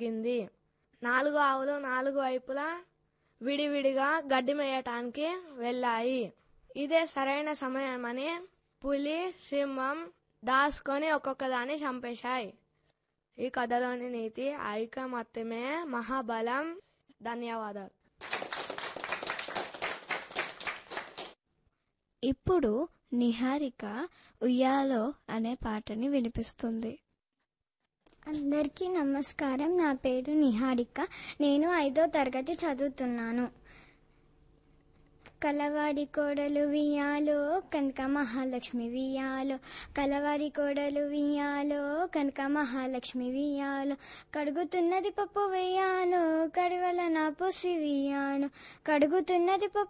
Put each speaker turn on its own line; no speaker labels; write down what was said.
జరిగింది నాలుగు ఆవులు నాలుగు వైపులా విడివిడిగా గడ్డి మేయటానికి వెళ్ళాయి ఇదే సరైన సమయమని పులి సింహం దాచుకొని ఒక్కొక్క దాన్ని చంపేశాయి ఈ కథలోని నీతి ఐకమత్యమే మహాబలం ధన్యవాదాలు
ఇప్పుడు నిహారిక ఉయ్యాలో అనే పాటని వినిపిస్తుంది
అందరికీ నమస్కారం నా పేరు నిహారిక నేను ఐదో తరగతి చదువుతున్నాను కలవారి కోడలు వియాలో కనక మహాలక్ష్మి వియాలో కలవారి కోడలు వియాలో కనక మహాలక్ష్మి వియాలో కడుగుతున్నది పప్పు వేయాలో కడవల నా పొసి వియాలో కడుగుతున్నది పప్పు